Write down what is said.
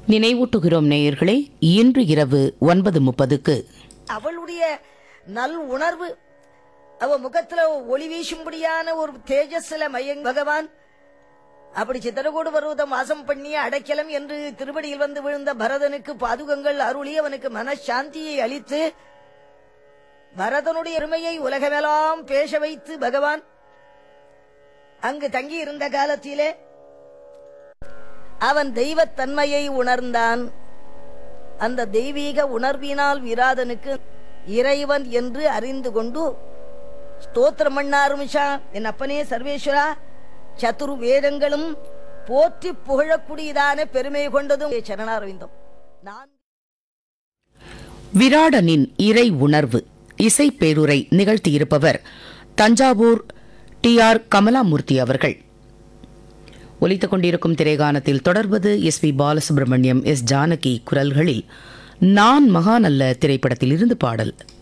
நினைவூட்டுகிறோம் நேயர்களே இன்று இரவு ஒன்பது முப்பதுக்கு அவளுடைய நல் உணர்வு அவ முகத்துல ஒளி வீசும்படியான ஒரு தேஜஸ்ல மயங் பகவான் அப்படி சித்திரகூடு பருவதம் வாசம் பண்ணி அடைக்கலம் என்று திருவடியில் வந்து விழுந்த பரதனுக்கு பாதுகங்கள் அருளி அவனுக்கு மனசாந்தியை அளித்து பரதனுடைய எருமையை உலகமெல்லாம் பேச வைத்து பகவான் அங்கு தங்கி இருந்த காலத்திலே அவன் தெய்வத்தன்மையை உணர்ந்தான் அந்த தெய்வீக உணர்வினால் விராதனுக்கு இறைவன் என்று அறிந்து கொண்டு ஸ்தோத்திரம் பண்ண ஆரம்பிச்சான் என் அப்பனே சர்வேஸ்வரா சதுரு வேதங்களும் போற்றி புகழக்கூடியதான பெருமை கொண்டதும் சரணாரவிந்தம் நான் விராடனின் இறை உணர்வு இசை பேருரை நிகழ்த்தியிருப்பவர் தஞ்சாவூர் டி ஆர் கமலாமூர்த்தி அவர்கள் ஒலித்துக் கொண்டிருக்கும் திரைகானத்தில் தொடர்வது S P Balasubramaniam S Janaki குரல்களில் நான் மகான் அல்ல திரைப்படத்தில் இருந்து பாடல்